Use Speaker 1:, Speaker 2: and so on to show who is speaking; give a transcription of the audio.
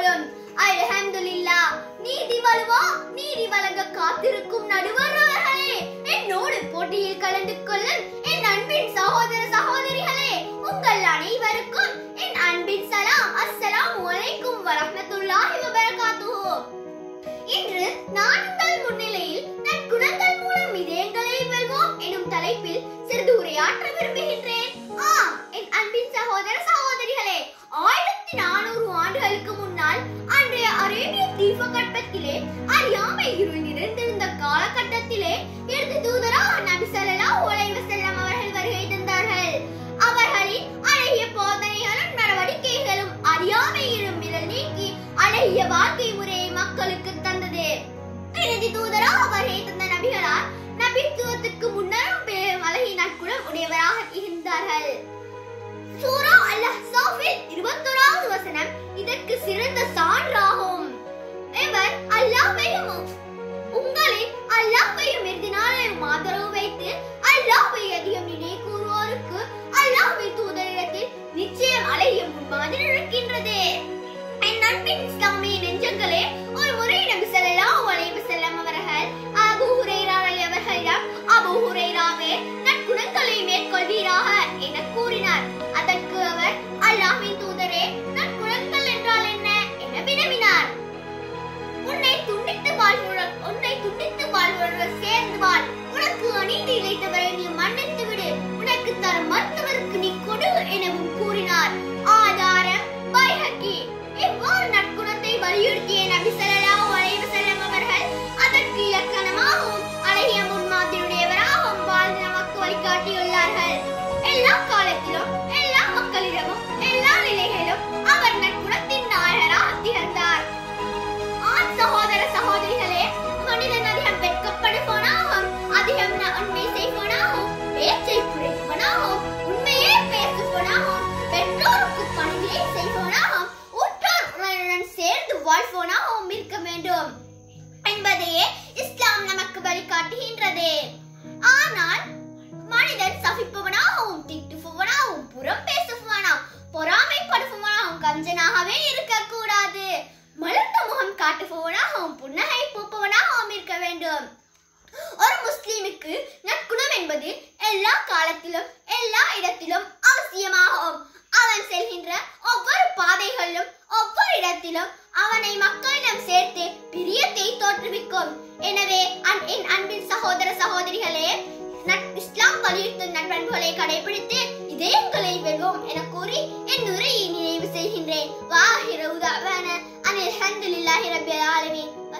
Speaker 1: புகழும் அல்ஹம்துலில்லா நீதி வலுவா நீதி வழங்க காத்திருக்கும் நடுவர் அவர்களே என்னோடு போட்டியில் கலந்து கொள்ளும் என் அன்பின் சகோதர சகோதரிகளே உங்கள் அனைவருக்கும் என் அன்பின் சலாம் அஸ்ஸலாமு அலைக்கும் வரஹ்மத்துல்லாஹி வபரகாத்துஹு இன்று நான் உங்கள் முன்னிலையில் நற்குணங்கள் மூலம் இதயங்களை வெல்வோம் எனும் தலைப்பில் சிறிது உரையாற்ற விரும்புகின்றேன் ஆம் என் அன்பின் சகோதர சகோதரிகளே ஆயிரத்தி நானூறு ஆண்டுகளுக்கு முன்னால் அன்றைய அரேபிய தீபகற்பத்திலே அறியாமை இருள் நிறைந்திருந்த காலகட்டத்திலே இறுதி தூதராக நபி ஸல்லல்லாஹு அலைஹி வஸல்லம் அவர்கள் வருகை தந்தார்கள் அவர்களின் அழகிய போதனைகளும் நடவடிக்கைகளும் அறியாமையிலும் மிரல் நீக்கி அழகிய வாழ்க்கை முறையை மக்களுக்கு தந்தது இறுதி தூதராக வருகை தந்த நபிகளார் நபித்துவத்துக்கு முன்னரும் பெரும் அழகிய நற்குணம் உடையவராக இருந்தார்கள் சூரா அல் அஹ்ஸாஃபில் 21வது வசனம் இதற்கு சிறந்த சான்றாகும் இவர் அல்லாஹ்வையும் உங்களில் அல்லாஹ்வையும் இறுதினாலையும் ஆதரவு வைத்து அல்லாஹ்வை அதிகம் நினை கூறுவோருக்கு அல்லாஹ்வின் தூதரிடத்தில் நிச்சயம் அழகிய முன்மாதிரி இருக்கின்றது என் அன்பின் இஸ்லாமிய நெஞ்சங்களே ஒரு முறை நபி ஸல்லல்லாஹு அலைஹி வஸல்லம் அவர்கள் அபூ ஹுரைரா ரலி அவர்களிடம் அபூ ஹுரைராவே நற்குணங்களை மேற்கொள்வீராக என கூறினார் அதற்கு அவர் அல்லாஹ்வின் தூதரே நற்குணங்கள் என்றால் என்ன என வினவினார் உன்னை துண்டித்து வாழ்வோர் உன்னை துண்டித்து வாழ்வோர்கள் சேர்ந்து வாழ் உனக்கு அநீதி இழைத்தவரை நீ மன்னித்து விடு உனக்கு தர மருத்துவருக்கு நீ கொடு எனவும் கூறினார் ஆதாரம் பைஹக்கி இவ்வாறு நற்குணத்தை வலியுறுத்திய நபி ஸல்லல்லாஹு அலைஹி வஸல்லம் அவர்கள் அதற்கு இலக்கணமாகவும் அழகிய முன்மாதிரியுடையவராகவும் வாழ்ந்து நமக்கு வழிகாட்டியுள்ளார்கள் எல்லா காலத்திலும் எல்லா மக்களிடமும் எல்லா நிலைகளிலும் அவர் நற்குணத்தின் நாயகராக திகழ்ந்தார் ஆண் சகோதர சகோதரிகளே மனிதன் அதிகம் வெட்கப்படுபவனாகவும் அதிகம் நன்மை செய்வனாகவும் பேச்சை குறைப்பவனாகவும் உண்மையே பேசுபவனாகவும் பெற்றோருக்கு பணிவிடை செய்பவனாகவும் உற்றார் உறவினருடன் சேர்ந்து வாழ்பவனாகவும் இருக்க வேண்டும் என்பதையே இஸ்லாம் நமக்கு வழிகாட்டுகின்றது ஆனால் மனிதன் சபிப்பவனாகவும் திட்டுபவனாகவும் புறம் பேசுபவனாகவும் பொறாமைப்படுபவனாகவும் கஞ்சனாகவே இருக்கக்கூடாது மலர்ந்த முகம் காட்டுபவனாகவும் புன்னகை பூப்பவனாகவும் இருக்க வேண்டும் ஒரு முஸ்லிமுக்கு நற்குணம் என்பது எல்லா காலத்திலும் எல்லா இடத்திலும் அவசியமாகும் அவன் செல்கின்ற ஒவ்வொரு பாதைகளிலும் ஒவ்வொரு இடத்திலும் அவனை மக்களிடம் சேர்த்து பிரியத்தை தோற்றுவிக்கும் எனவே அன்- என் அன்பின் சகோதர சகோதரிகளே நட்- இஸ்லாம் வலியுறுத்தும் நண்பன்களை கடைபிடித்து இதயங்களை வெல்வோம் என கூறி என் உரையை நிறைவு செய்கின்றேன் வாஹிர உதாவான அனில் ஹந்துலில்லாஹி ரப்பில் ஆலமீன்